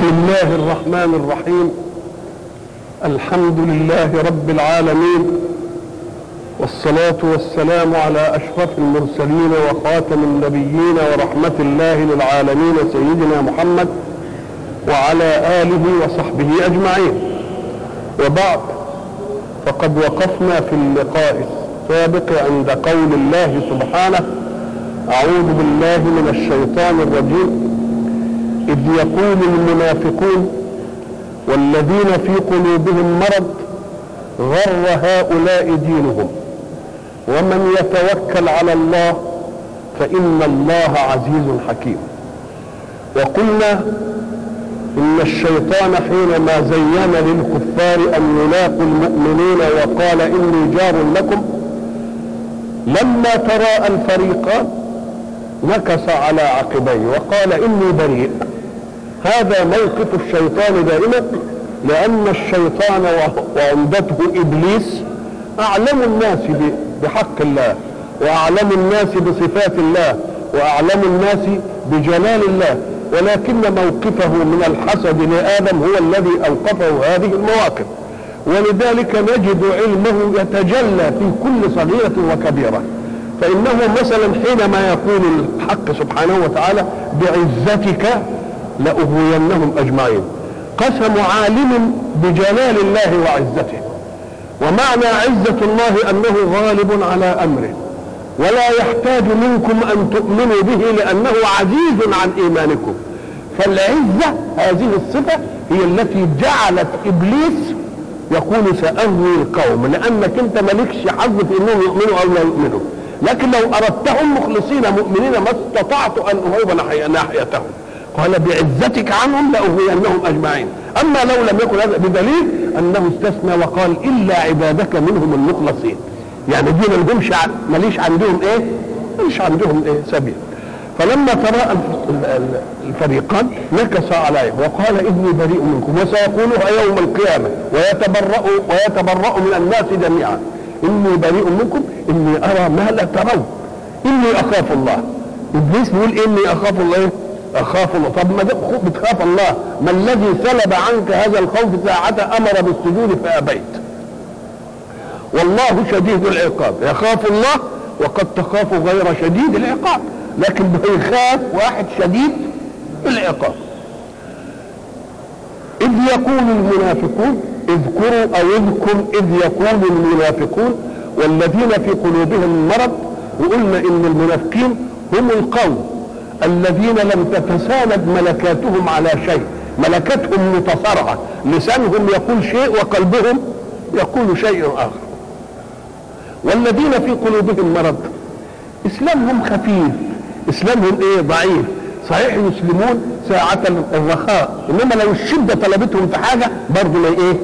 الله الرحمن الرحيم الحمد لله رب العالمين والصلاة والسلام على أشرف المرسلين وخاتم النبيين ورحمة الله للعالمين سيدنا محمد وعلى آله وصحبه أجمعين وبعد فقد وقفنا في اللقاء السابق عند قول الله سبحانه أعوذ بالله من الشيطان الرجيم إذ يقول المنافقون والذين في قلوبهم مرض غر هؤلاء دينهم ومن يتوكل على الله فإن الله عزيز حكيم وقلنا إن الشيطان حينما زين للكفار أن يلاقوا المؤمنين وقال إني جار لكم لما تراءى الفريقان نكص على عقبيه وقال إني بريء هذا موقف الشيطان دائما لأن الشيطان وعمدته إبليس أعلم الناس بحق الله وأعلم الناس بصفات الله وأعلم الناس بجلال الله ولكن موقفه من الحسد لآدم هو الذي أوقفه هذه المواقف ولذلك نجد علمه يتجلى في كل صغيرة وكبيرة فإنه مثلا حينما يقول الحق سبحانه وتعالى بعزتك لأغوينهم أجمعين قسم عالم بجلال الله وعزته ومعنى عزة الله أنه غالب على أمره ولا يحتاج منكم أن تؤمنوا به لأنه عزيز عن إيمانكم فالعزة هذه الصفة هي التي جعلت إبليس يقول سأغوي القوم لأنك أنت مالكش حظ في أنهم يؤمنوا أو لا يؤمنوا لكن لو أردتهم مخلصين مؤمنين ما استطعت أن أهوب ناحيتهم قال بعزتك عنهم لأغوينهم أجمعين أما لو لم يكن هذا بدليل أنه استثنى وقال إلا عبادك منهم المخلصين يعني دي ما لهمش ماليش عندهم إيه ماليش عندهم إيه سبيل فلما تراءى الفريقان نكص عليه وقال إني بريء منكم وسيقولها يوم القيامة ويتبرأ ويتبرأ من الناس جميعا إني بريء منكم إني أرى ما لا ترون إني أخاف الله إبليس بيقول إني أخاف الله إيه؟ اخاف الله طب ما بتخاف الله ما الذي سلب عنك هذا الخوف ساعة امر بالسجود فابيت والله شديد العقاب يخاف الله وقد تخاف غير شديد العقاب لكن بيخاف واحد شديد العقاب إذ يقول المنافقون اذكروا أو اذكر إذ يقول المنافقون والذين في قلوبهم مرض وقلنا إن المنافقين هم القوم الذين لم تتساند ملكاتهم على شيء ملكتهم متصارعة لسانهم يقول شيء وقلبهم يقول شيء آخر والذين في قلوبهم مرض إسلامهم خفيف إسلامهم إيه ضعيف صحيح يسلمون ساعة الرخاء إنما لو الشدة طلبتهم في حاجة برضه ما إيه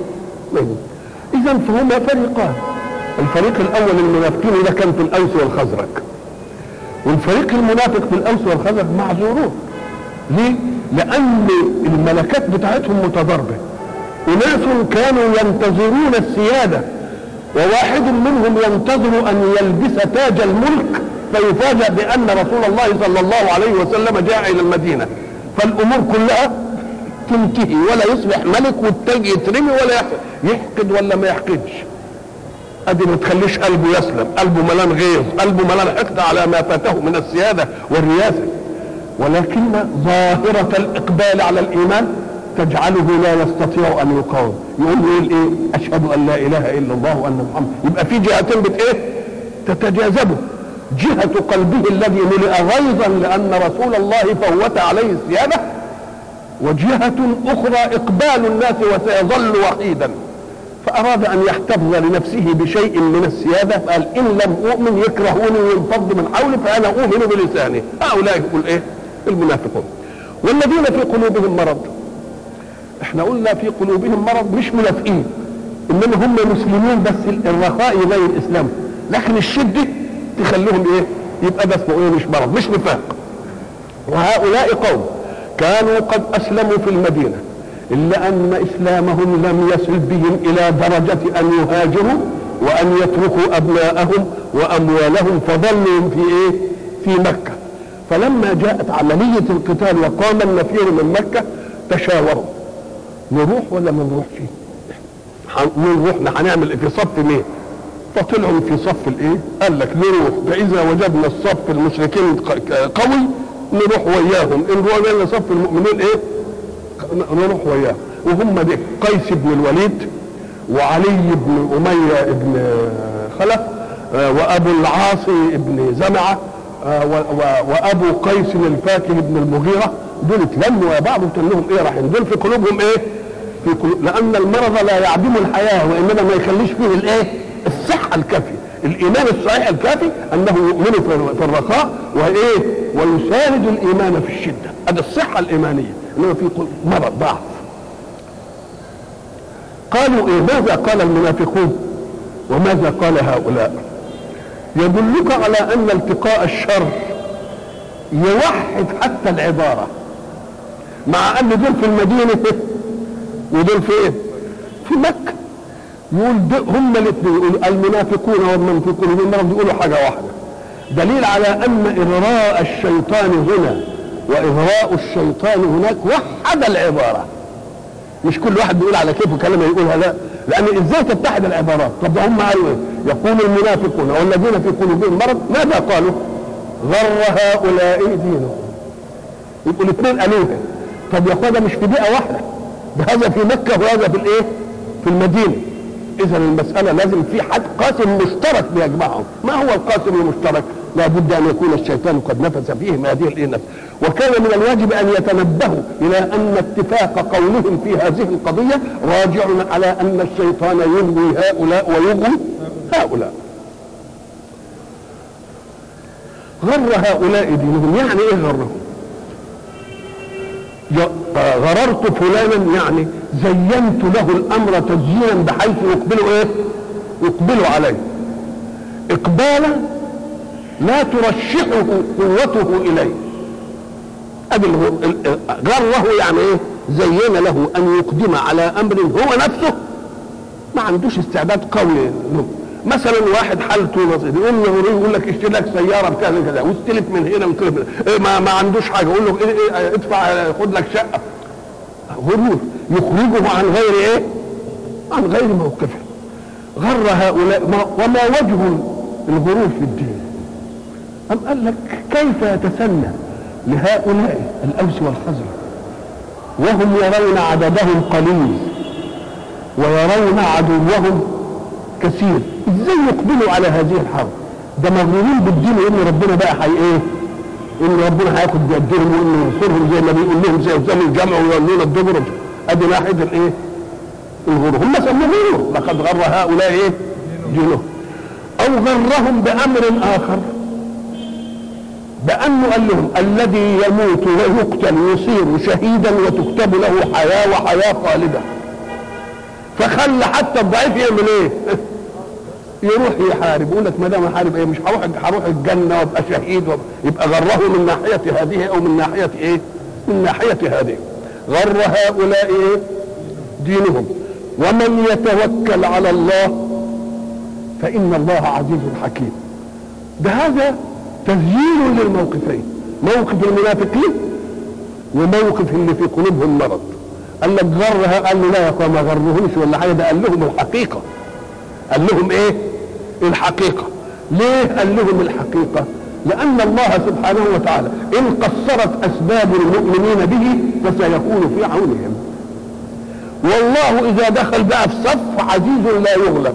إذا فهما فريقان الفريق الأول المنافقين ده كان في الأوس والخزرج والفريق المنافق في الاوس والخزرج معذورون ليه؟ لان الملكات بتاعتهم متضاربه اناس كانوا ينتظرون السياده وواحد منهم ينتظر ان يلبس تاج الملك فيفاجأ بان رسول الله صلى الله عليه وسلم جاء الى المدينه فالامور كلها تنتهي ولا يصبح ملك والتاج يترمي ولا يحقد يحقد ولا ما يحقدش ادي ما تخليش قلبه يسلم قلبه ملان غيظ قلبه ملان حقد على ما فاته من السيادة والرياسة ولكن ظاهرة الإقبال على الإيمان تجعله لا يستطيع أن يقاوم يقول يقول إيه أشهد أن لا إله إلا الله وأن محمد يبقى في جهتين بت إيه تتجاذبه جهة قلبه الذي ملئ غيظا لأن رسول الله فوت عليه السيادة وجهة أخرى إقبال الناس وسيظل وحيدا فأراد أن يحتفظ لنفسه بشيء من السيادة قال إن لم أؤمن يكرهوني وينفض من حولي فأنا أؤمن بلساني هؤلاء هم الإيه؟ المنافقون والذين في قلوبهم مرض احنا قلنا في قلوبهم مرض مش منافقين انما هم مسلمين بس الرخاء يبين اسلامهم لكن الشده تخليهم ايه يبقى ده اسمه ايه مش مرض مش نفاق وهؤلاء قوم كانوا قد اسلموا في المدينه إلا أن إسلامهم لم يصل بهم إلى درجة أن يهاجروا وأن يتركوا أبناءهم وأموالهم فظلوا في إيه؟ في مكة فلما جاءت عملية القتال وقام النفير من مكة تشاوروا نروح ولا ما نروحش نروح هنعمل إيه؟ في صف مين فطلعوا في صف الايه قال لك نروح فاذا وجدنا الصف المشركين قوي نروح وياهم ان وجدنا صف المؤمنين ايه نروح وياهم وهم دي قيس بن الوليد وعلي بن اميه بن خلف وابو العاص بن زمعه وابو قيس الفاكه بن المغيره دول اتلموا يا بعض وقلت لهم ايه رايحين دول في قلوبهم ايه في قلوب لان المرض لا يعدم الحياه وانما ما يخليش فيه الايه الصحه الكافيه الايمان الصحيح الكافي انه يؤمن في الرخاء وايه ويساند الايمان في الشده هذه الصحه الايمانيه انما في مرض ضعف قالوا ايه ماذا قال المنافقون وماذا قال هؤلاء يدلك على ان التقاء الشر يوحد حتى العباره مع ان دول في المدينه ودول فين في مكه يقول هم الاثنين يقول المنافقون والمنفقون والمرض يقولوا حاجه واحده دليل على ان اغراء الشيطان هنا واغراء الشيطان هناك وحد العباره مش كل واحد بيقول على كيفه كلمه يقولها لا لان ازاي تتحد العبارات طب ده هم قالوا ايه يقول المنافقون والذين في قلوبهم مرض ماذا قالوا غر هؤلاء دينهم يبقوا الاثنين قالوها طب يا اخوانا مش في بيئه واحده ده هذا في مكه وهذا في الايه في المدينه اذا المساله لازم في حد قاسم مشترك بيجمعهم ما هو القاسم المشترك لا بد ان يكون الشيطان قد نفس فيهم هذه الانس وكان من الواجب ان يتنبهوا الى ان اتفاق قولهم في هذه القضيه راجع على ان الشيطان يلوي هؤلاء ويغوي هؤلاء غر هؤلاء دينهم يعني ايه غرهم غررت فلانا يعني زينت له الامر تزيينا بحيث يقبل ايه يقبل عليه اقبالا لا ترشحه قوته اليه ادي غره يعني ايه زين له ان يقدم على امر هو نفسه ما عندوش استعداد قوي له مثلا واحد حالته بسيطه يقوم له يقول لك اشتري لك سياره بكذا كذا واستلف من هنا واستلف من هنا إيه ما, ما عندوش حاجه يقول له إيه إيه ادفع خد لك شقه غرور يخرجه عن غير ايه؟ عن غير موقفه غر هؤلاء ما وما وجه الغرور في الدين أم قال لك كيف يتسنى لهؤلاء الأوس والخزرج وهم يرون عددهم قليل ويرون عدوهم كثير ازاي يقبلوا على هذه الحرب ده مغرورين بالدين وان ربنا بقى حي ايه ان ربنا هياخد بيدهم وانه ينصرهم زي ما بيقول لهم زي زي الجمع ويولون الدبر ادي ناحيه الايه الغرور هم سموه غرور لقد غر هؤلاء ايه دينهم او غرهم بامر اخر بانه قال لهم الذي يموت ويقتل يصير شهيدا وتكتب له حياه وحياه خالده فخلى حتى الضعيف يعمل ايه يروح يحارب يقول لك ما دام احارب ايه مش هروح هروح الجنه وابقى شهيد وابقى يبقى غره من ناحيه هذه او من ناحيه ايه من ناحيه هذه غر هؤلاء ايه دينهم ومن يتوكل على الله فان الله عزيز حكيم ده هذا تسجيل للموقفين موقف المنافقين وموقف اللي في قلوبهم مرض قال لك غرها قال له لا يا اخوان ما غرهمش ولا حاجه ده قال لهم الحقيقه قال لهم ايه الحقيقه ليه قال لهم الحقيقه لان الله سبحانه وتعالى ان قصرت اسباب المؤمنين به فسيكون في عونهم والله اذا دخل بقى في صف عزيز لا يغلب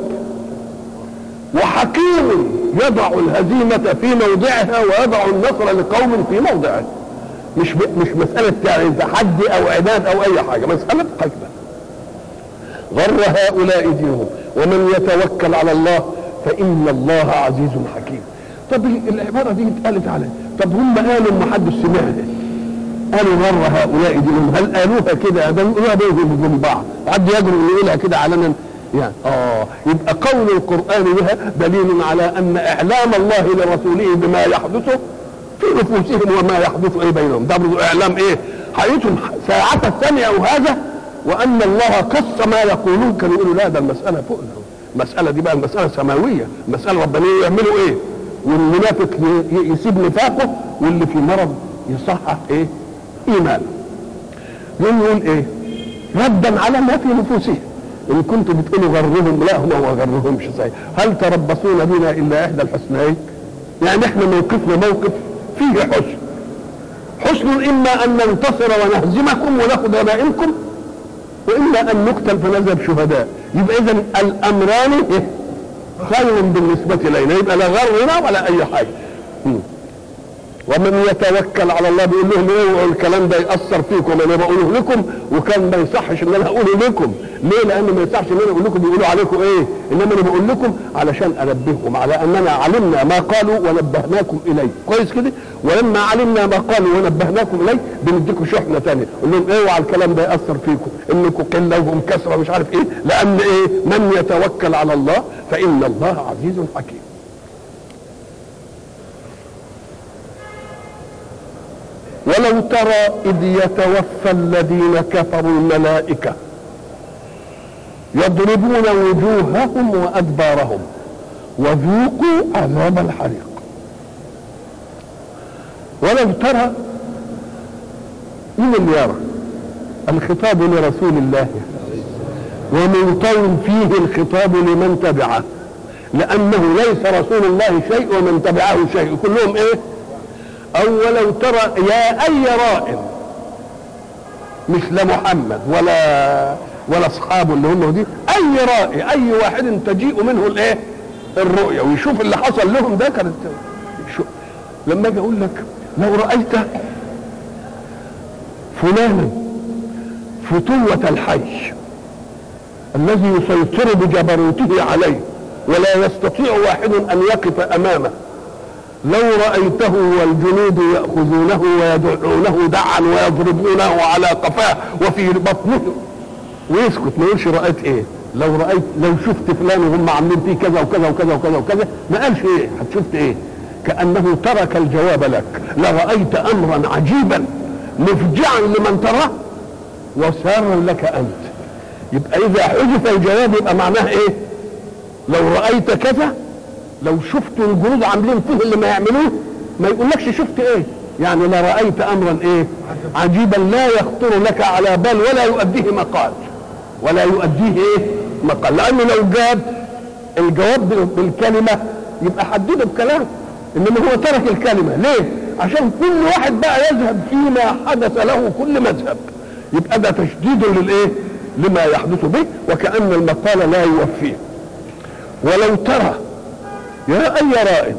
وحكيم يضع الهزيمة في موضعها ويضع النصر لقوم في موضعه مش مش مسألة يعني تحدي أو عناد أو أي حاجة مسألة حكمة غر هؤلاء دينهم ومن يتوكل على الله فإن الله عزيز حكيم طب العبارة دي اتقالت عليه طب هم قالوا ما حدش سمعها قالوا غر هؤلاء دينهم هل قالوها كده ده يقولوها بينهم وبين بعض حد يجرؤ انه يقولها كده علنا يعني اه يبقى قول القرآن بها دليل على أن إعلام الله لرسوله بما يحدث في نفوسهم وما يحدث ايه بينهم ده برضه اعلام ايه حقيقتهم ساعة سمعوا هذا وان الله قص ما يقولون كانوا يقولوا لا ده المسألة فوق المسألة دي بقى المسألة سماوية المسألة ربانية يعملوا ايه والمنافق يسيب نفاقه واللي في مرض يصحح ايه ايمانه يقوم يقول ايه ردا على ما في نفوسهم ان كنتم بتقولوا غرهم لا هم ما غرهمش صحيح هل تربصون بنا الا احدى الحسنيين يعني احنا موقفنا موقف فيه حسن حسن اما ان ننتصر ونهزمكم وناخذ غنائمكم واما ان نقتل فنذهب شهداء يبقى اذا الامران خير بالنسبه الينا يبقى لا غرنا ولا اي حاجه ومن يتوكل على الله بيقول لهم اوعوا الكلام ده ياثر فيكم انا بقوله لكم وكان ما يصحش ان انا اقوله لكم ليه لان ما يصحش ان انا اقول لكم بيقولوا عليكم ايه انما انا بقول لكم علشان انبهكم على اننا علمنا ما قالوا ونبهناكم اليه كويس كده ولما علمنا ما قالوا ونبهناكم اليه بنديكم شحنه ثانيه قول لهم اوعى الكلام ده ياثر فيكم انكم قله وهم كثره مش عارف ايه لان ايه من يتوكل على الله فان الله عزيز حكيم ولو ترى إذ يتوفى الذين كفروا الملائكة يضربون وجوههم وأدبارهم وذوقوا عذاب الحريق ولو ترى من اللي يرى الخطاب لرسول الله ومنطوي فيه الخطاب لمن تبعه لأنه ليس رسول الله شيء ومن تبعه شيء كلهم ايه او ولو ترى يا اي رائم مثل محمد ولا ولا اصحابه اللي هم دي اي رائي اي واحد تجيء منه الايه الرؤيا ويشوف اللي حصل لهم ده كانت شو لما اجي اقول لك لو رايت فلانا فتوة الحي الذي يسيطر بجبروته عليه ولا يستطيع واحد ان يقف امامه لو رأيته والجنود يأخذونه ويدعونه دعا ويضربونه على قفاه وفي بطنه ويسكت ما يقولش رأيت ايه لو رأيت لو شفت فلان وهم عاملين فيه كذا وكذا وكذا وكذا وكذا ما قالش ايه هتشفت ايه كأنه ترك الجواب لك لرأيت أمرا عجيبا مفجعا لمن تراه وسارا لك أنت يبقى إذا حذف الجواب يبقى معناه ايه لو رأيت كذا لو شفت الجنود عاملين فيه اللي ما يعملوه ما يقولكش شفت ايه يعني لرأيت امرا ايه عجيبا لا يخطر لك على بال ولا يؤديه مقال ولا يؤديه ايه مقال لانه لو جاب الجواب بالكلمة يبقى حدده بكلام انما هو ترك الكلمة ليه عشان كل واحد بقى يذهب فيما حدث له كل مذهب يبقى ده تشديد للايه لما يحدث به وكأن المقال لا يوفيه ولو ترى يا أي رائد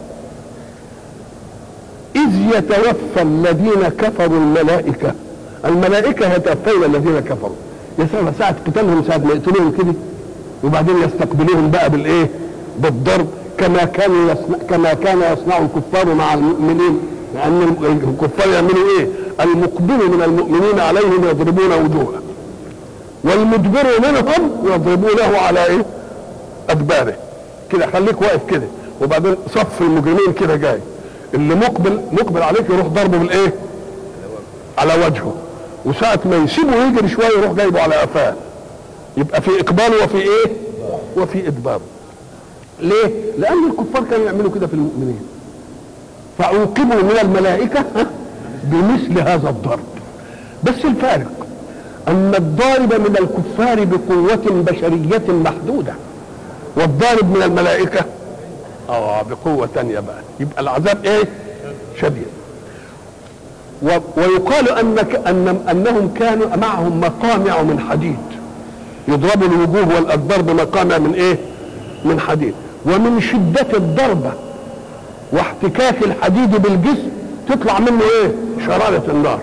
إذ يتوفى الذين كفروا الملائكة الملائكة يتوفون الذين كفروا يا سلام ساعة قتالهم ساعة ما يقتلوهم كده وبعدين يستقبلوهم بقى بالإيه؟ بالضرب كما كانوا يصنع كما كان يصنع الكفار مع المؤمنين لأن الكفار يعملوا إيه؟ المقبل من المؤمنين عليهم يضربون وجوههم والمدبر منهم يضربونه على إيه؟ أدباره كده خليك واقف كده وبعدين صف المجرمين كده جاي اللي مقبل مقبل عليك يروح ضربه بالايه على وجهه وساعة ما يسيبه يجري شوية يروح جايبه على قفاه يبقى في إقبال وفي إيه؟ وفي إدبار ليه؟ لأن الكفار كانوا يعملوا كده في المؤمنين فعوقبوا من الملائكة بمثل هذا الضرب بس الفارق أن الضارب من الكفار بقوة بشرية محدودة والضارب من الملائكة اه بقوة تانية بقى يبقى العذاب ايه شديد و... ويقال أنك أن أنهم كانوا معهم مقامع من حديد يضربوا الوجوه والأدبار بمقامع من ايه من حديد ومن شدة الضربة واحتكاك الحديد بالجسم تطلع منه ايه شرارة النار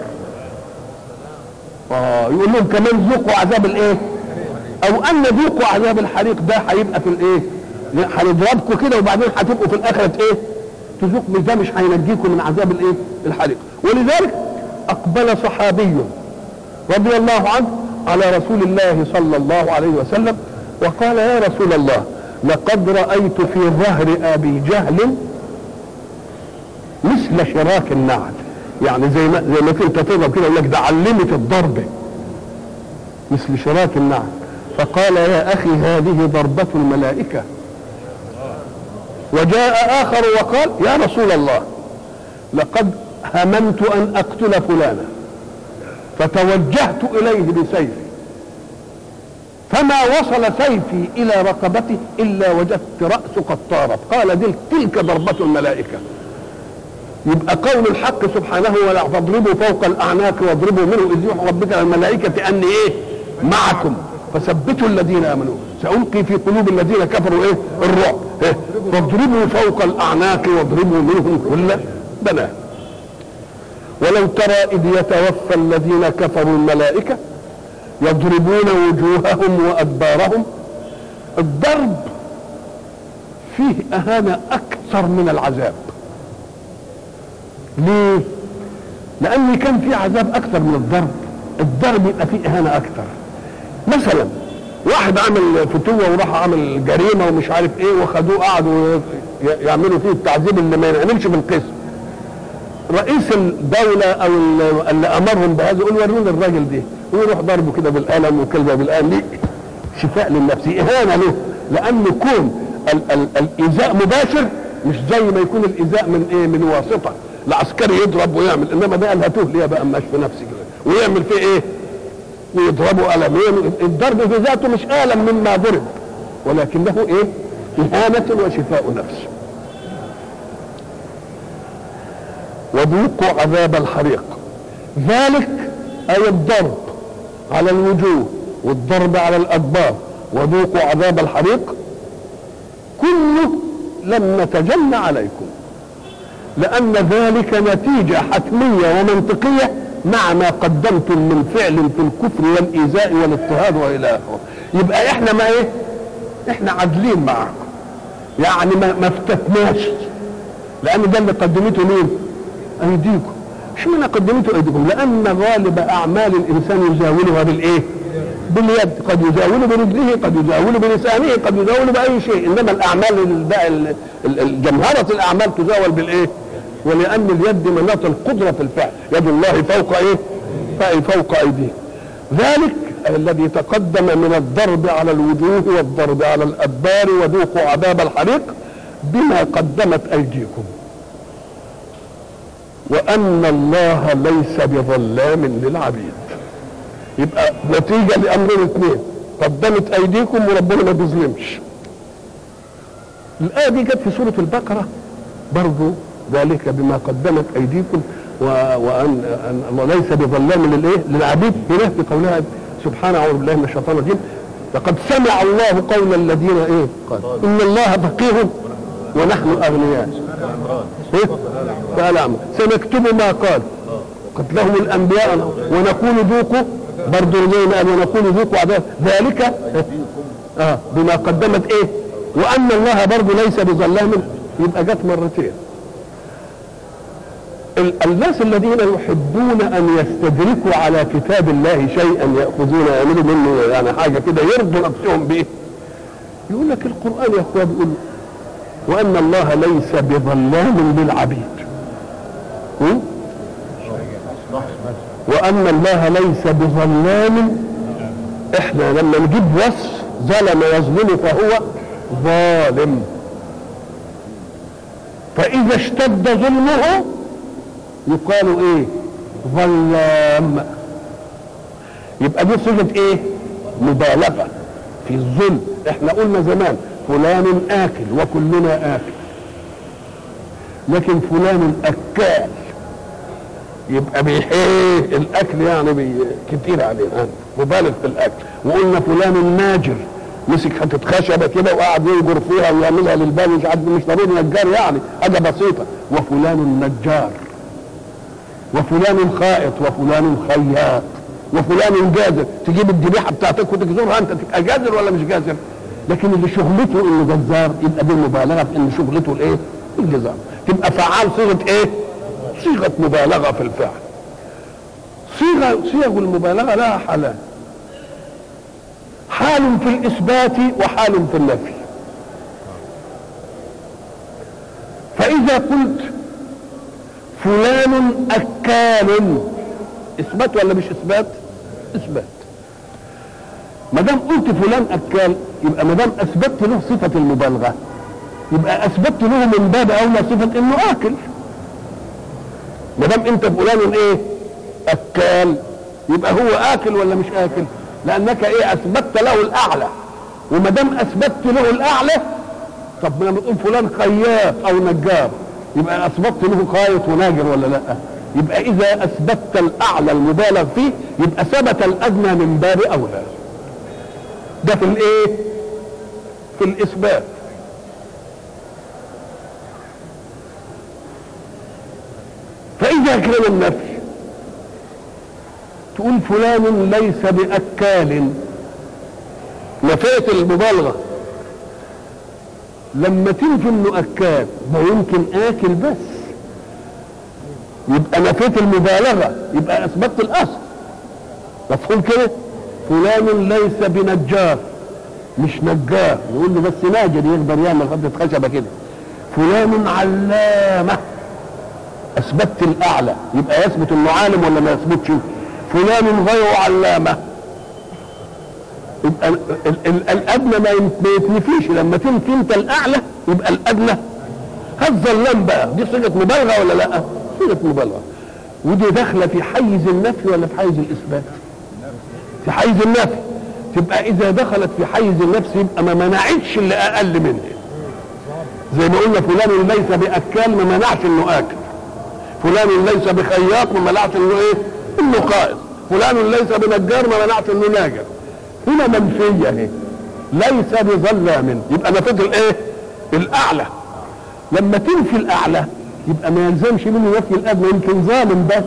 اه يقول لهم كمان ذوقوا عذاب الايه او ان ذوقوا عذاب الحريق ده هيبقى في الايه هنضربكم كده وبعدين هتبقوا في الاخره ايه تذوق مش ده مش هينجيكم من عذاب الايه الحريق ولذلك اقبل صحابي رضي الله عنه على رسول الله صلى الله عليه وسلم وقال يا رسول الله لقد رايت في ظهر ابي جهل مثل شراك النعل يعني زي ما زي ما كنت تضرب كده يقول لك ده علمت الضربه مثل شراك النعل فقال يا اخي هذه ضربه الملائكه وجاء اخر وقال يا رسول الله لقد هممت ان اقتل فلانا فتوجهت اليه بسيفي فما وصل سيفي الى رقبته الا وجدت راسه قد طارت قال دل تلك ضربه الملائكه يبقى قول الحق سبحانه ولا فاضربوا فوق الاعناق واضربوا منه اذ يوحى ربك الملائكه اني ايه معكم فثبتوا الذين امنوا سالقي في قلوب الذين كفروا ايه الرعب إيه؟ فاضربوا فوق الاعناق واضربوا منهم كل بنان ولو ترى اذ يتوفى الذين كفروا الملائكه يضربون وجوههم وادبارهم الضرب فيه اهانه اكثر من العذاب ليه لان كان في عذاب اكثر من الضرب الضرب يبقى فيه اهانه اكثر مثلا واحد عمل فتوه وراح عمل جريمه ومش عارف ايه وخدوه قعدوا يعملوا فيه التعذيب اللي ما ينعملش في القسم رئيس الدوله او اللي امرهم بهذا يقول ورونا الراجل ده ويروح ضربه كده بالقلم وكلمه بالقلم ليه شفاء للنفس اهانه له لان كون ال- ال- الايذاء مباشر مش زي ما يكون الايذاء من ايه من واسطه العسكري يضرب ويعمل انما ده قال هاتوه ليه بقى ماش في نفسي كده ويعمل فيه ايه ويضربه قلمين الضرب في ذاته مش الم مما ضرب ولكنه ايه اهانه وشفاء نفس وذوقوا عذاب الحريق ذلك اي الضرب على الوجوه والضرب على الادبار وذوقوا عذاب الحريق كله لم نتجن عليكم لان ذلك نتيجه حتميه ومنطقيه مع ما قدمتم من فعل في الكفر والايذاء والاضطهاد والى اخره يبقى احنا ما ايه احنا عادلين معكم يعني ما, ما افتتناش لان ده اللي قدمته مين ايديكم اشمعنى قدمته ايديكم لان غالب اعمال الانسان يزاولها بالايه باليد قد يزاول برجله قد يزاول بلسانه قد يزاول باي شيء انما الاعمال بقى ال- ال- الجمهره الاعمال تزاول بالايه ولان اليد مناط القدره في الفعل يد الله فوق ايه فأي فوق ايديه ذلك الذي تقدم من الضرب على الوجوه والضرب على الادبار وذوقوا عذاب الحريق بما قدمت ايديكم وان الله ليس بظلام للعبيد يبقى نتيجه لامرين اثنين قدمت ايديكم وربنا ما بيظلمش الايه دي جت في سوره البقره برضو ذلك بما قدمت ايديكم و... وان أن الله ليس بظلام للايه للعبيد هنا في قولها سبحانه اعوذ بالله من الشيطان الرجيم لقد سمع الله قول الذين ايه قال ان الله فقير ونحن اغنياء إيه؟ فقال أعمى. سنكتب ما قال قتلهم الانبياء ونقول ذوقوا برضه زي ما قال ونقول ذوقوا عذاب ذلك اه بما قدمت ايه وان الله برضه ليس بظلام يبقى جت مرتين ال- الناس الذين يحبون ان يستدركوا على كتاب الله شيئا ياخذون يعملوا منه يعني حاجه كده يرضوا نفسهم به يقول لك القران يا اخويا بيقول وان الله ليس بظلام للعبيد م? وان الله ليس بظلام احنا لما نجيب وصف ظلم يظلم فهو ظالم فاذا اشتد ظلمه يقال ايه ظلام يبقى دي صيغه ايه مبالغه في الظلم احنا قلنا زمان فلان اكل وكلنا اكل لكن فلان اكال يبقى بيحيه الاكل يعني بي كتير عليه يعني مبالغ في الاكل وقلنا فلان ناجر مسك حته خشبه كده وقعد ينجر فيها ويعملها للباب مش عارف مش ضروري نجار يعني حاجه بسيطه وفلان نجار وفلان خائط وفلان خياط وفلان جازر تجيب الذبيحه بتاعتك وتجزرها انت تبقى جازر ولا مش جازر لكن اللي شغلته انه جزار يبقى دي المبالغه في ان شغلته الايه الجزار تبقى فعال صيغه ايه صيغه مبالغه في الفعل صيغه صيغ المبالغه لها حالان حال في الاثبات وحال في النفي فاذا قلت فلان اكال اثبات ولا مش اثبات اثبات ما دام قلت فلان اكال يبقى ما دام اثبتت له صفه المبالغه يبقى اثبتت له من باب اولى صفه انه اكل ما دام انت فلان ايه اكال يبقى هو اكل ولا مش اكل لانك ايه اثبتت له الاعلى وما دام اثبتت له الاعلى طب ما لما تقول فلان خياط او نجار يبقى اثبتت له خايط وناجر ولا لا يبقى اذا اثبتت الاعلى المبالغ فيه يبقى ثبت الادنى من باب اولى ده في الايه في الاثبات فاذا كان النفي تقول فلان ليس باكال نفيت المبالغه لما تنفي انه اكال ما يمكن اكل بس يبقى نفيت المبالغه يبقى اثبتت الاصل مفهوم كده فلان ليس بنجار مش نجار نقول له بس ناجر يقدر يعمل غدة خشبه كده فلان علامه اثبتت الاعلى يبقى يثبت انه عالم ولا ما يثبتش فلان غير علامه يبقى ال- ال- ال- الادنى ما ين- ما يتنفيش لما تنفي انت الاعلى يبقى الادنى هات ظلام بقى دي صيغه مبالغه ولا لا؟ صيغه مبالغه ودي داخله في حيز النفي ولا في حيز الاثبات؟ في حيز النفي تبقى اذا دخلت في حيز النفس يبقى ما منعتش اللي اقل منه زي ما قلنا فلان ليس باكال ما منعش انه اكل فلان ليس بخياط ما منعش انه ايه انه قائد فلان ليس بنجار ما منعش انه ناجر هنا منفيه اهي ليس بظلام يبقى نفيت الايه الاعلى لما تنفي الاعلى يبقى ما يلزمش منه نفي الادنى يمكن ظالم بس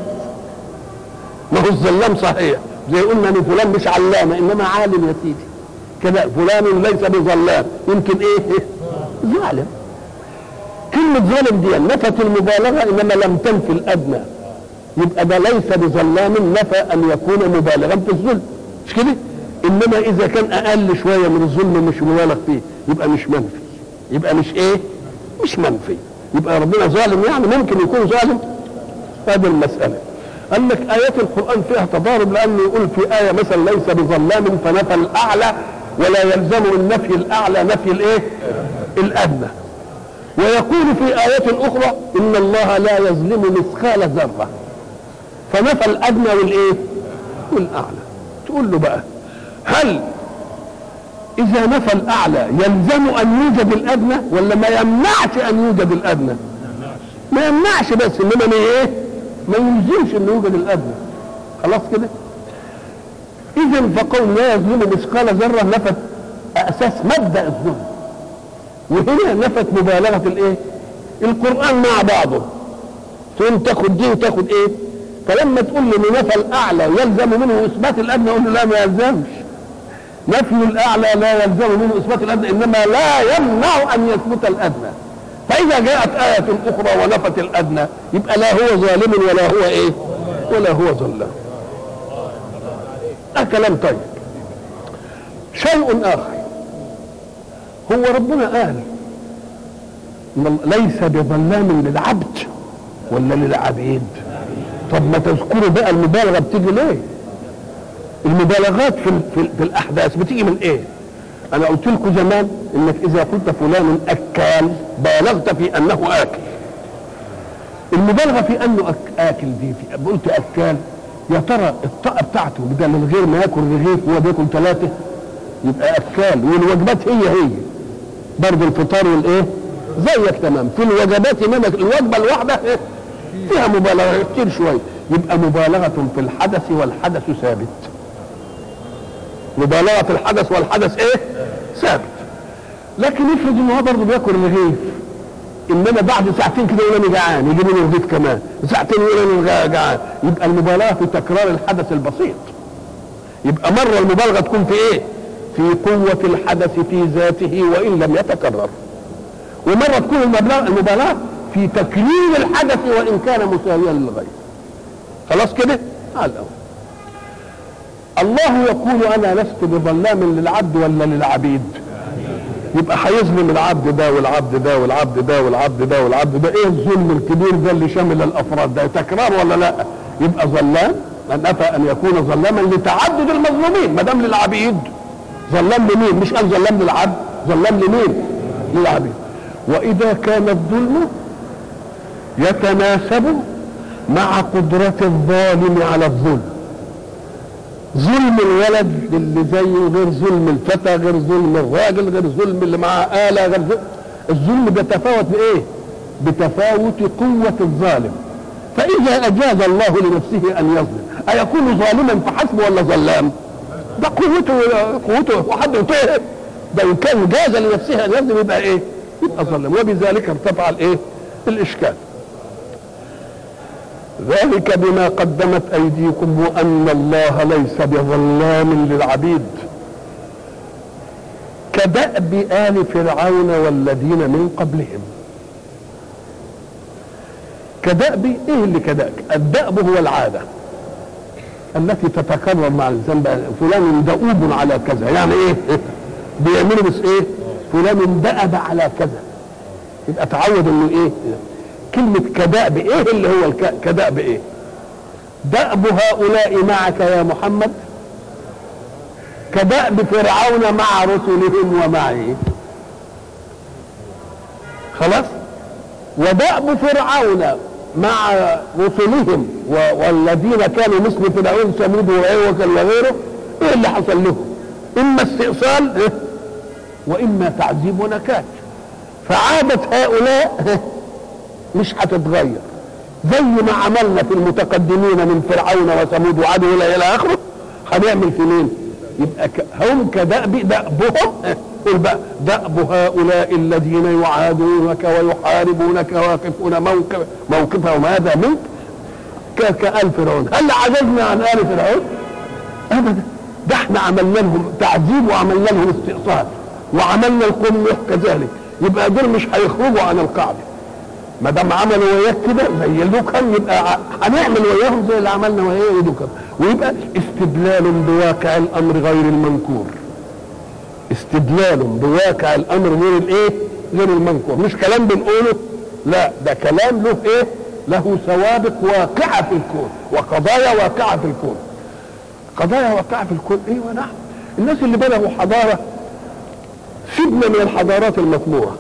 ما هو الظلام صحيح زي قلنا ان فلان مش علامه انما عالم يا سيدي كده فلان ليس بظلام يمكن ايه ظالم كلمة ظالم دي نفت المبالغة إنما لم تنفي الأدنى يبقى ده ليس بظلام نفى أن يكون مبالغا في الظلم مش كده؟ إنما إذا كان أقل شوية من الظلم مش مبالغ فيه يبقى مش منفي يبقى مش إيه؟ مش منفي يبقى ربنا ظالم يعني ممكن يكون ظالم هذه المسألة قال لك آيات القرآن فيها تضارب لأنه يقول في آية مثلا ليس بظلام فنفى الأعلى ولا يلزم من نفي الأعلى نفي الإيه؟ الأدنى ويقول في آيات أخرى إن الله لا يظلم مثقال ذرة فنفى الأدنى والإيه؟ والأعلى تقول له بقى هل إذا نفى الأعلى يلزم أن يوجد الأدنى ولا ما يمنعش أن يوجد الأدنى؟ ما يمنعش بس إنما ما إيه؟ ما يلزمش أن يوجد الأدنى خلاص كده؟ إذا فقول لا يظلم مثقال ذرة نفت أساس مبدأ الظلم وهنا نفت مبالغه الايه القران مع بعضه تقوم تاخد دي وتاخد ايه فلما تقول لي إن نفى الاعلى يلزم منه اثبات الادنى اقول له لا ما يلزمش نفي الاعلى لا يلزم منه اثبات الادنى انما لا يمنع ان يثبت الادنى فاذا جاءت ايه اخرى ونفت الادنى يبقى لا هو ظالم ولا هو ايه ولا هو ظلام ده كلام طيب شيء اخر هو ربنا قال إن الله ليس بظلام للعبد ولا للعبيد طب ما تذكروا بقى المبالغه بتيجي ليه المبالغات في, في, في الاحداث بتيجي من ايه انا قلت لكم زمان انك اذا قلت فلان اكال بالغت في انه اكل المبالغه في انه أك اكل دي في قلت اكال يا ترى الطاقه بتاعته بدل من غير ما ياكل رغيف هو بياكل ثلاثه يبقى اكال والوجبات هي هي برضه الفطار والايه زيك تمام في الوجبات انما الوجبه الواحده إيه؟ فيها مبالغه كتير شويه يبقى مبالغه في الحدث والحدث ثابت مبالغه في الحدث والحدث ايه ثابت لكن افرض ان هو برضه بياكل رغيف انما بعد ساعتين كده يقول انا جعان يجيب لي رغيف كمان ساعتين يقول انا جعان يبقى المبالغه في تكرار الحدث البسيط يبقى مره المبالغه تكون في ايه في قوة الحدث في ذاته وإن لم يتكرر ومرة تكون المبالغة في تكرير الحدث وإن كان مساويا للغير خلاص كده على الأول الله يقول أنا لست بظلام للعبد ولا للعبيد يبقى هيظلم العبد ده والعبد ده والعبد ده والعبد ده والعبد ده ايه الظلم الكبير ده اللي شامل الافراد ده تكرار ولا لا يبقى ظلام نفى ان يكون ظلاما لتعدد المظلومين ما دام للعبيد ظلام لمين مش قال ظلام للعبد ظلام لمين للعبيد واذا كان الظلم يتناسب مع قدرة الظالم على الظلم ظلم الولد اللي زيه غير ظلم الفتى غير ظلم الراجل غير ظلم اللي معاه آلة غير ظلم الظلم بيتفاوت بإيه؟ بتفاوت قوة الظالم فإذا أجاز الله لنفسه أن يظلم أيكون ظالما فحسب ولا ظلام؟ ده قوته قوته وحد يطيع ده إن كان جاز لنفسه أن يظلم يبقى إيه؟ يبقى ظلم وبذلك ارتفع الإيه؟ الإشكال ذلك بما قدمت أيديكم وأن الله ليس بظلام للعبيد كدأب آل فرعون والذين من قبلهم كدأب ايه اللي كدأب الدأب هو العادة التي تتكرر مع الانسان بقى فلان دؤوب على كذا يعني ايه بيعملوا بس ايه فلان دأب على كذا يبقى تعود انه ايه كلمة كدأب ايه اللي هو الك- كدأب ايه دأب هؤلاء معك يا محمد كدأب فرعون مع رسلهم ومعه خلاص ودأب فرعون مع رسلهم و- والذين كانوا مثل فرعون ثمود وعوكا وغيره ايه اللي حصل لهم اما استئصال إيه؟ واما تعذيب ونكات فعادة هؤلاء مش هتتغير زي ما عملنا في المتقدمين من فرعون وثمود وعاد الى الى اخره هنعمل في مين؟ يبقى ك- هم كدأب دأبهم قل بقى دأب هؤلاء الذين يعادونك ويحاربونك ويقفون موقف موقفهم هذا منك ك- كآل فرعون هل عجزنا عن آل فرعون؟ أبدا ده احنا عملنا لهم تعذيب وعملنا لهم استئصال وعملنا القوم كذلك يبقى دول مش هيخرجوا عن القاعده ما دام عملوا وياك كده زي لوكان يبقى ع- هنعمل وياهم زي اللي عملنا وياه لوكان ويبقى استدلال بواقع الامر غير المنكور استدلال بواقع الامر غير الايه غير المنكور مش كلام بنقوله لا ده كلام له ايه له سوابق واقعه في الكون وقضايا واقعه في الكون قضايا واقعه في الكون ايوه نعم الناس اللي بلغوا حضاره سيبنا من الحضارات المطموعه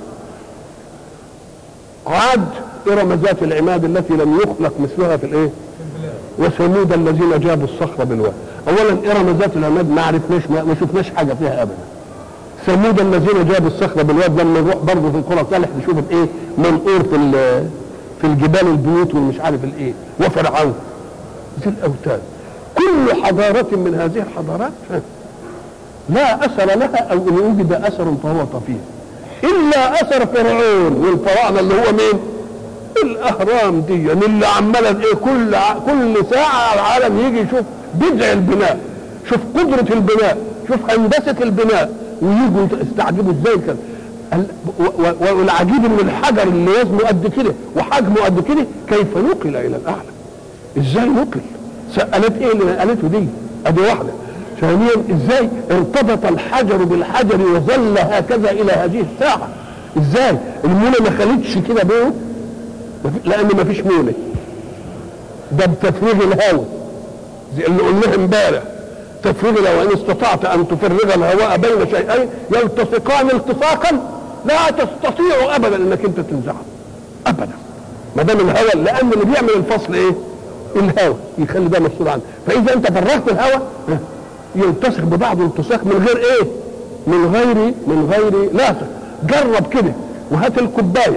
عاد إرم ذات العماد التي لم يخلق مثلها في الإيه؟ وثمود الذين جابوا الصخر بالواد. أولا إرم ذات العماد ما عرفناش ما ما شفناش حاجة فيها أبدا. ثمود الذين جابوا الصخر بالواد لما نروح برضه في القرى صالح نشوف الإيه؟ منقور في ال- في الجبال البيوت والمش عارف الإيه؟ وفرعون. ذي الأوتاد. كل حضارة من هذه الحضارات لا أثر لها أو إن وجد أثر فهو طفيف. الا اثر فرعون والفراعنه اللي هو مين؟ الاهرام دي اللي عماله ايه كل ع- كل ساعه العالم يجي يشوف بدع البناء شوف قدره البناء شوف هندسه البناء ويجوا يستعجبوا ازاي كده ال- و- و- والعجيب ان الحجر اللي وزنه قد كده وحجمه قد كده كيف نقل الى الاعلى؟ ازاي نقل؟ سالت ايه اللي قالته دي؟ ادي واحده ثانيا ازاي ارتبط الحجر بالحجر وظل هكذا الى هذه الساعه ازاي المونه ما خلتش كده بينه مفي- لان ما فيش مونه ده بتفريغ الهواء زي اللي قلناه امبارح تفريغ الهواء ان استطعت ان تفرغ الهواء بين شيئين يلتصقان التصاقا لا تستطيع ابدا انك انت تنزعه ابدا ما دام الهواء لان اللي بيعمل الفصل ايه؟ الهواء يخلي ده مسؤول عنه فاذا انت فرغت الهواء ها، يلتصق ببعضه التصاق من غير ايه؟ من غير من غير لاصق جرب كده وهات الكوبايه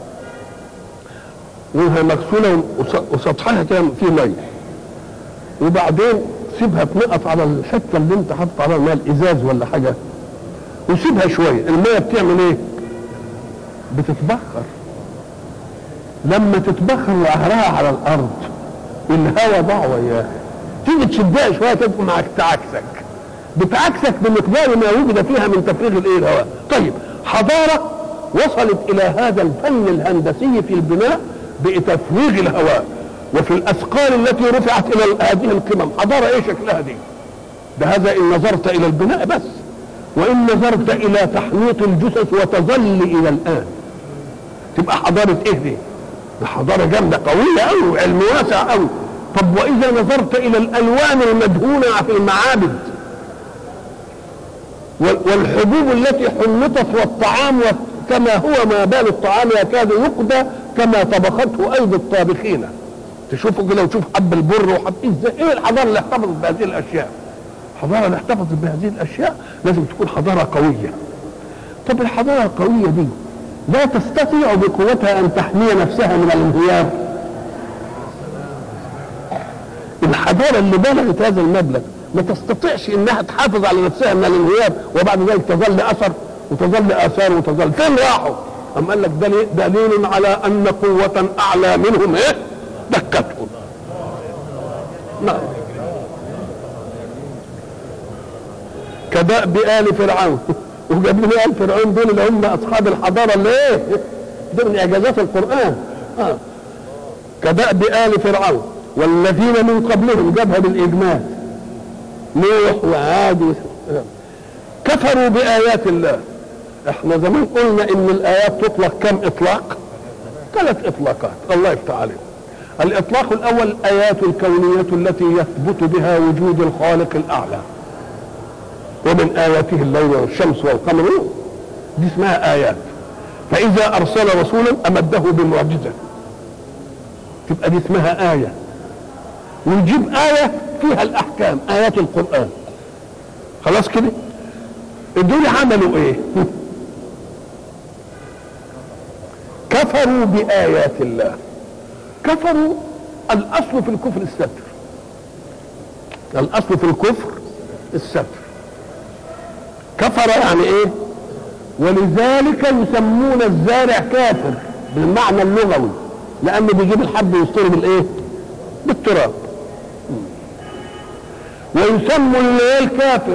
وهي مغسوله وس- وسطحها كده فيه ميه وبعدين سيبها تنقط على الحته اللي انت حاطط عليها الماء الازاز ولا حاجه وسيبها شويه الميه بتعمل ايه؟ بتتبخر لما تتبخر وقهرها على الارض الهواء ضاع وياها تيجي تشدها شويه تبقى معك تعكسك بتعكسك بمقدار ما وجد فيها من تفريغ الايه الهواء طيب حضاره وصلت الى هذا الفن الهندسي في البناء بتفريغ الهواء وفي الاثقال التي رفعت الى هذه القمم حضاره ايه شكلها دي ده هذا ان نظرت الى البناء بس وان نظرت الى تحنيط الجثث وتظل الى الان تبقى حضاره ايه دي ده حضاره جامده قويه قوي علم واسع قوي طب واذا نظرت الى الالوان المدهونه في المعابد وال- والحبوب التي حنطت والطعام و- كما هو ما بال الطعام يكاد يقضى كما طبخته ايدي الطابخين تشوفوا كده وتشوف حب البر وحب ازاي ايه الحضاره اللي احتفظت بهذه الاشياء الحضاره اللي احتفظت بهذه الاشياء لازم تكون حضاره قويه طب الحضاره القويه دي لا تستطيع بقوتها ان تحمي نفسها من الانهيار الحضاره اللي بلغت هذا المبلغ ما تستطيعش انها تحافظ على نفسها من الانهيار وبعد ذلك تظل اثر وتظل اثار وتظل فين راحوا؟ أم قال لك دليل, دليل على ان قوة اعلى منهم ايه؟ دكتهم. نعم. كدأب آل فرعون وجاب لنا آل فرعون دول اللي هم أصحاب الحضارة اللي إيه؟ دول من إعجازات القرآن آه. كدأب آل فرعون والذين من قبلهم جابها بالإجمال نوح وعاد كفروا بآيات الله احنا زمان قلنا ان الآيات تطلق كم إطلاق ثلاث إطلاقات الله يفتح عليهم الإطلاق الأول الآيات الكونية التي يثبت بها وجود الخالق الأعلى ومن آياته الليل والشمس والقمر دي اسمها آيات فإذا أرسل رسولا أمده بمعجزة تبقى دي اسمها آية ونجيب آية فيها الأحكام آيات القرآن خلاص كده دول عملوا إيه كفروا بآيات الله كفروا الأصل في الكفر الستر الأصل في الكفر الستر كفر يعني ايه ولذلك يسمون الزارع كافر بالمعنى اللغوي لانه بيجيب الحب ويستر بالايه بالتراب ويسموا الليل كافر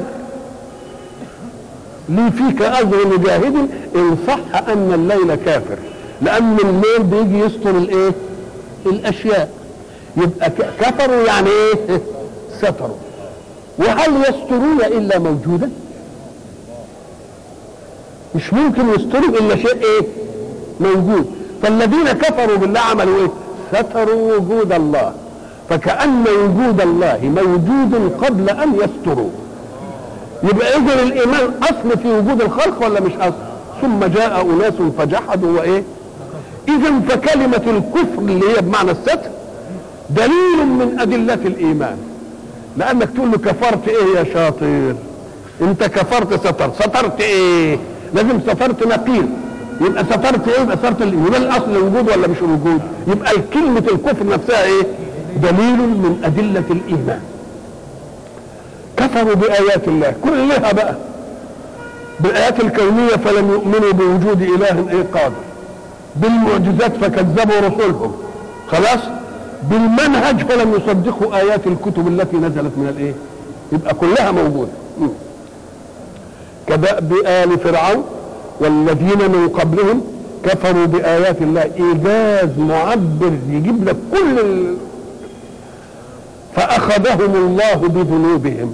لي فيك اجر مجاهد ان صح ان الليل كافر لان الليل بيجي يستر الايه الاشياء يبقى كفروا يعني ايه ستروا وهل يسترون الا موجودا مش ممكن يستروا الا شيء ايه موجود فالذين كفروا بالله عملوا ايه ستروا وجود الله فكأن وجود الله موجود قبل ان يستروا يبقى اذا الايمان اصل في وجود الخلق ولا مش اصل ثم جاء اناس فجحدوا وايه اذا فكلمة الكفر اللي هي بمعنى الستر دليل من ادلة الايمان لانك تقول له كفرت ايه يا شاطر انت كفرت ستر سترت ايه لازم سترت نقيض يبقى سترت ايه يبقى سترت يبقى الاصل الوجود ولا مش الوجود يبقى كلمة الكفر نفسها ايه دليل من ادلة الايمان كفروا بآيات الله كلها بقى بالآيات الكونية فلم يؤمنوا بوجود إله إيه قادر بالمعجزات فكذبوا رسلهم خلاص بالمنهج فلم يصدقوا آيات الكتب التي نزلت من الإيه يبقى كلها موجودة كدأب آل فرعون والذين من قبلهم كفروا بآيات الله إيجاز معبر يجيب لك كل ال... فأخذهم الله بذنوبهم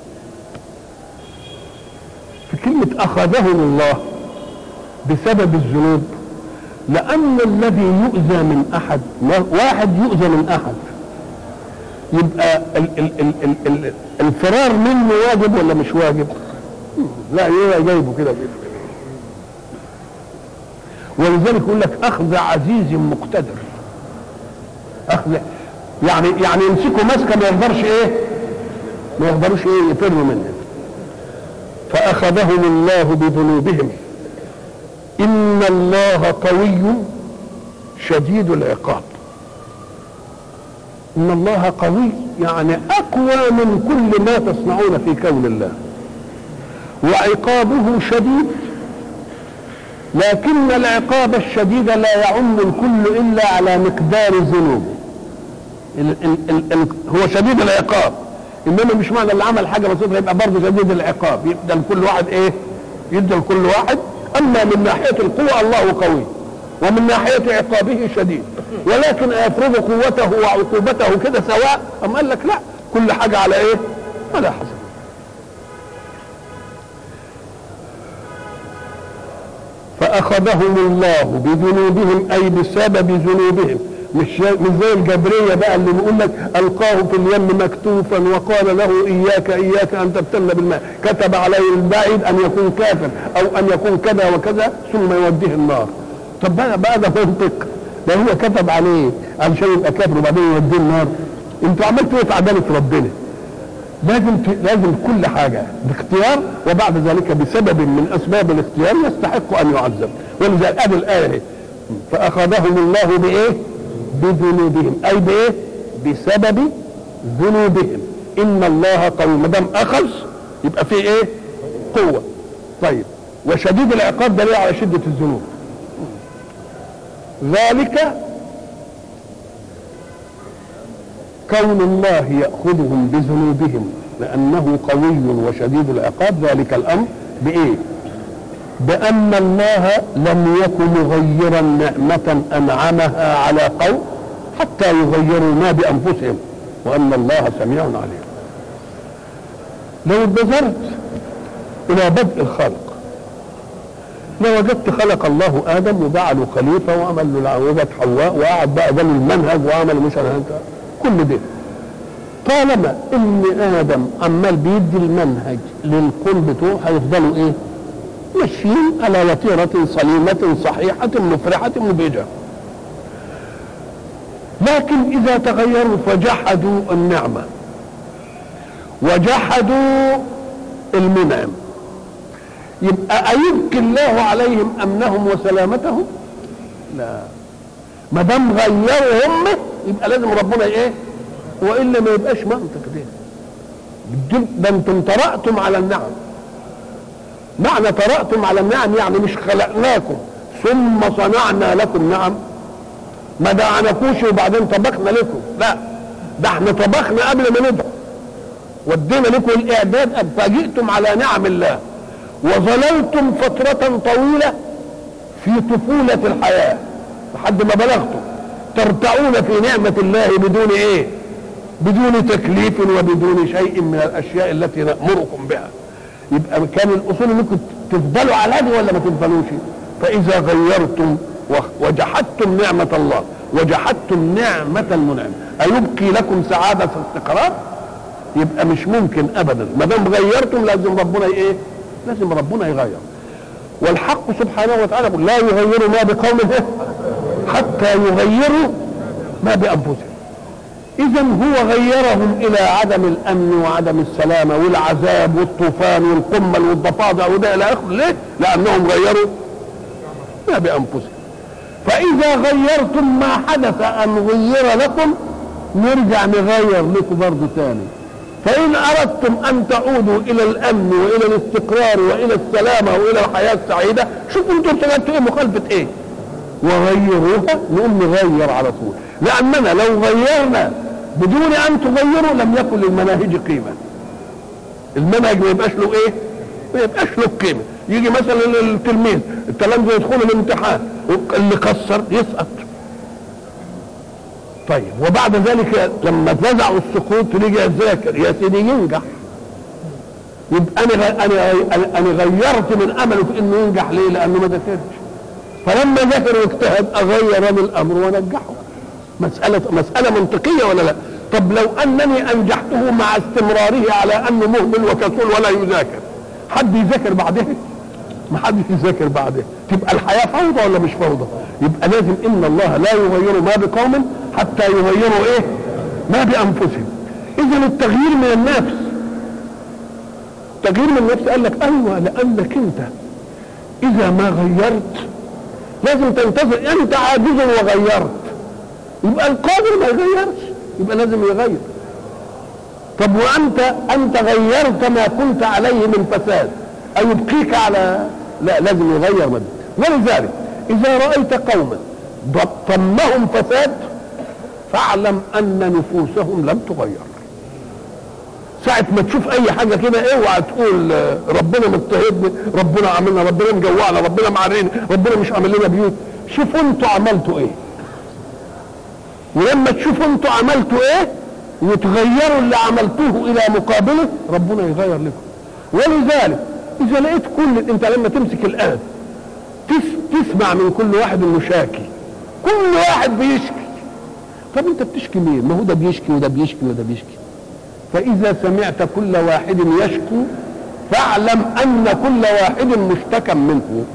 في كلمة أخذهم الله بسبب الذنوب لأن الذي يؤذى من أحد واحد يؤذى من أحد يبقى ال ال ال ال ال الفرار منه واجب ولا مش واجب؟ لا ايه جايبه كده ولذلك يقول لك اخذ عزيز مقتدر اخذ يعني يعني يمسكوا مسكه ما يقدرش ايه ما يقدروش ايه يفروا منه فاخذهم الله بذنوبهم ان الله قوي شديد العقاب ان الله قوي يعني اقوى من كل ما تصنعون في كون الله وعقابه شديد لكن العقاب الشديد لا يعم الكل الا على مقدار ذنوبه ال ال ال ال هو شديد العقاب انما مش معنى اللي عمل حاجه بسيطه يبقى برضه شديد العقاب يبقى لكل واحد ايه يدي لكل واحد اما من ناحيه القوه الله قوي ومن ناحيه عقابه شديد ولكن يفرض قوته وعقوبته كده سواء ام قال لك لا كل حاجه على ايه على حسب فاخذهم الله بذنوبهم اي بسبب ذنوبهم مش مش زي الجبريه بقى اللي بيقول لك القاه في اليم مكتوفا وقال له اياك اياك ان تبتل بالماء كتب عليه البعيد ان يكون كافر او ان يكون كذا وكذا ثم يوديه النار طب بقى بقى ده منطق ده هو كتب عليه علشان يبقى كافر وبعدين يوديه النار انتوا عملتوا ايه في عداله ربنا لازم ت... لازم كل حاجه باختيار وبعد ذلك بسبب من اسباب الاختيار يستحق ان يعذب ولذلك ادي الايه اهي فاخذهم الله بايه؟ بذنوبهم اي بايه؟ بسبب ذنوبهم ان الله قوي ما دام اخذ يبقى فيه ايه؟ قوه طيب وشديد العقاب دليل على شده الذنوب ذلك كون الله يأخذهم بذنوبهم لأنه قوي وشديد العقاب ذلك الأمر بإيه؟ بأن الله لم يكن مغيرا نعمة أنعمها على قوم حتى يغيروا ما بأنفسهم وأن الله سميع عليم لو نظرت إلى بدء الخلق لوجدت خلق الله آدم وجعله خليفة وعمل له العوجة حواء وقعد بقى ده المنهج وعمل مش كل ده طالما ان ادم عمال بيدي المنهج للكون بتوعه هيفضلوا ايه؟ ماشيين على وتيرة سليمة صحيحة مفرحة مبهجة. لكن إذا تغيروا فجحدوا النعمة وجحدوا المنعم يبقى أيبكي الله عليهم أمنهم وسلامتهم؟ لا ما دام غيروا هم يبقى لازم ربنا ايه؟ والا ما يبقاش منطق ده ده انتم طرأتم على النعم معنى طرأتم على النعم يعني مش خلقناكم ثم صنعنا لكم نعم ما دعناكوش وبعدين طبخنا لكم لا ده احنا طبخنا قبل ما ندعو ودينا لكم الاعداد فجئتم على نعم الله وظللتم فترة طويلة في طفولة الحياة لحد ما بلغتم ترتعون في نعمة الله بدون ايه بدون تكليف وبدون شيء من الاشياء التي نامركم بها يبقى كان الاصول انكم تفضلوا على هذه ولا ما تفضلوش فاذا غيرتم وجحدتم نعمه الله وجحدتم نعمه المنعم ايبقي لكم سعاده استقرار يبقى مش ممكن ابدا ما دام غيرتم لازم ربنا ايه لازم ربنا يغير والحق سبحانه وتعالى يقول لا يغيروا ما بقوم حتى يغيروا ما بانفسهم اذا هو غيرهم الى عدم الامن وعدم السلامه والعذاب والطوفان والقمل والضفادع وده الى اخره ليه؟ لانهم غيروا ما بانفسهم فاذا غيرتم ما حدث ان غير لكم نرجع نغير لكم برضه ثاني فان اردتم ان تعودوا الى الامن والى الاستقرار والى السلامه والى الحياه السعيده شوفوا انتم ابتدأتوا ايه مخالفه ايه وغيروها نقوم نغير على طول لاننا لو غيرنا بدون ان تغيروا لم يكن للمناهج قيمه المنهج ما يبقاش له ايه ما يبقاش له قيمه يجي مثلا التلميذ التلامذه يدخلوا الامتحان اللي كسر يسقط طيب وبعد ذلك لما اتنزعوا السقوط رجع يذاكر يا سيدي ينجح يبقى انا انا انا غيرت من امله في انه ينجح ليه؟ لانه ما ذاكرش فلما ذاكر واجتهد اغير من الامر ونجحه مسألة مسألة منطقية ولا لا؟ طب لو أنني أنجحته مع استمراره على أنه مهمل وكسول ولا يذاكر حد يذاكر بعده؟ ما حدش يذاكر بعده تبقى الحياة فوضى ولا مش فوضى؟ يبقى لازم إن الله لا يغير ما بقوم حتى يغيروا إيه؟ ما بأنفسهم إذا التغيير من النفس التغيير من النفس قال لك أيوه لأنك أنت إذا ما غيرت لازم تنتظر أنت عاجز وغيرت يبقى القادر ما يغيرش يبقى لازم يغير طب وانت انت غيرت ما كنت عليه من فساد ايبقيك على لا لازم يغير من ولذلك اذا رايت قوما طمهم فساد فاعلم ان نفوسهم لم تغير ساعة ما تشوف أي حاجة كده اوعى تقول ربنا مضطهدني، ربنا عاملنا، ربنا مجوعنا، ربنا معرينا، ربنا مش عامل لنا بيوت، شوفوا انتوا عملتوا ايه؟ ولما تشوفوا انتوا عملتوا ايه وتغيروا اللي عملتوه الى مقابله ربنا يغير لكم ولذلك اذا لقيت كل انت لما تمسك الان تس... تسمع من كل واحد انه شاكي كل واحد بيشكي طب انت بتشكي مين ما هو ده بيشكي وده بيشكي وده بيشكي فاذا سمعت كل واحد يشكو فاعلم ان كل واحد مشتكى منه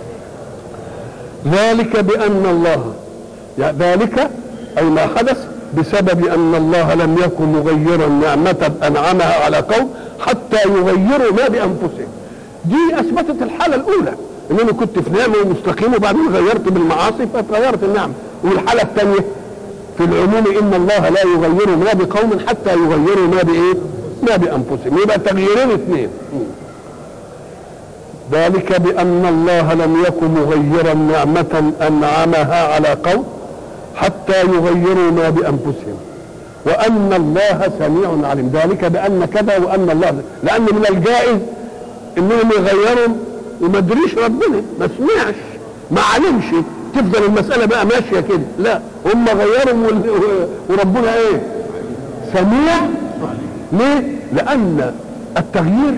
ذلك بأن الله يعني ذلك أي ما حدث بسبب ان الله لم يكن مغيرا نعمة انعمها على قوم حتى يغيروا ما بانفسهم دي اثبتت الحالة الاولى ان انا كنت في نعمة ومستقيم وبعدين غيرت بالمعاصي فتغيرت النعمة والحالة الثانية في العموم ان الله لا يغير ما بقوم حتى يغيروا ما بايه ما بانفسهم يبقى تغييرين اثنين ذلك بان الله لم يكن مغيرا نعمة انعمها على قوم حتى يغيروا ما بانفسهم وان الله سميع عليم ذلك بان كذا وان الله لان من الجائز انهم يغيروا وما ادريش ربنا ما سمعش ما علمش تفضل المساله بقى ماشيه كده لا هم غيروا وال- وربنا ايه سميع ليه لان التغيير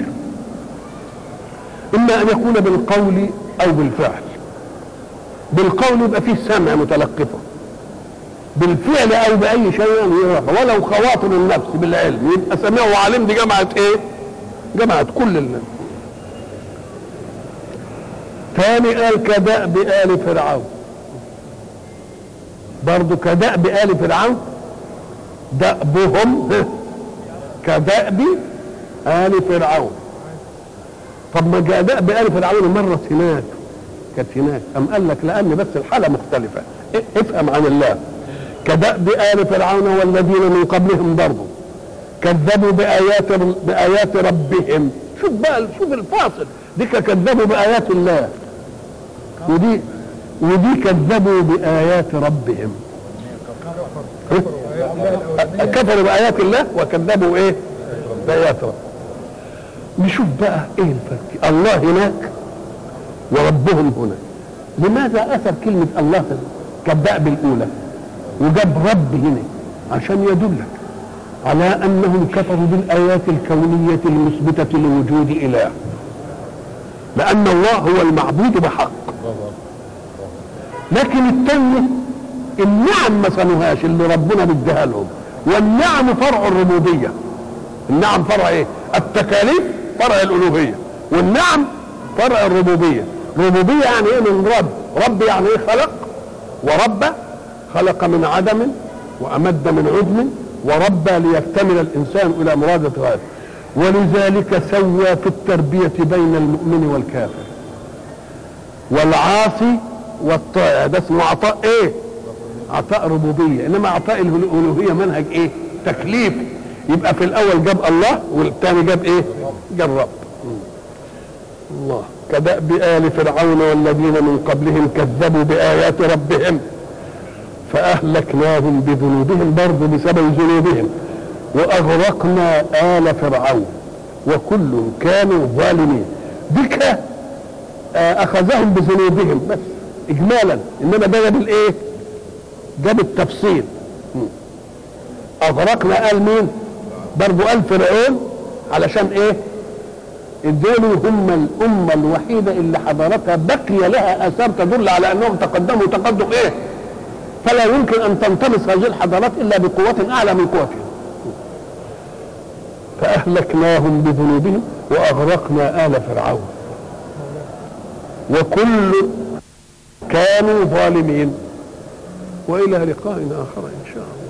اما ان يكون بالقول او بالفعل بالقول يبقى فيه سمع متلقفه بالفعل او باي شيء يروح ولو خواطر النفس بالعلم يبقى سميع وعلم دي جمعت ايه جمعت كل الناس ثاني قال كدأب آل فرعون برضو كدأب آل فرعون دأبهم كدأب آل فرعون طب ما جاء دأب آل فرعون مرة هناك كانت هناك أم قال لك لأن بس الحالة مختلفة إيه- افهم عن الله كدأب آل فرعون والذين من قبلهم برضو كذبوا بآيات بآيات ربهم شوف بقى شوف الفاصل دي كذبوا بآيات الله ودي ودي كذبوا بآيات ربهم ها؟ كفروا بآيات الله وكذبوا ايه بآيات ربهم نشوف بقى ايه الفرق الله هناك وربهم هنا لماذا اثر كلمة الله في كالدأب الاولى وجاب رب هنا عشان يدلك على انهم كفروا بالايات الكونية المثبتة لوجود اله لان الله هو المعبود بحق لكن التانية النعم ما صنوهاش اللي ربنا مديها لهم والنعم فرع الربوبية النعم فرع ايه التكاليف فرع الالوهية والنعم فرع الربوبية ربوبية يعني ايه من رب رب يعني ايه خلق ورب خلق من عدم وامد من عدم وربى ليكتمل الانسان الى مرادة غايته ولذلك سوى في التربية بين المؤمن والكافر والعاصي والطائع ده اسمه عطاء ايه عطاء ربوبية انما عطاء الالوهية منهج ايه تكليف يبقى في الاول جاب الله والثاني جاب ايه جاب رب الله كدأب آل فرعون والذين من قبلهم كذبوا بآيات ربهم فأهلكناهم بذنوبهم برضه بسبب ذنوبهم وأغرقنا آل فرعون وكل كانوا ظالمين بك آه، أخذهم بذنوبهم بس إجمالا إنما ده جاب الإيه؟ جاب التفصيل م. أغرقنا آل مين؟ برضه آل فرعون علشان إيه؟ دول هم الأمة الوحيدة اللي حضارتها بقي لها آثار تدل على أنهم تقدموا تقدم إيه؟ فلا يمكن أن تنطمس هذه الحضارات إلا بقوة أعلى من قوتها فأهلكناهم بذنوبهم وأغرقنا آل فرعون وكل كانوا ظالمين وإلى لقاء آخر إن شاء الله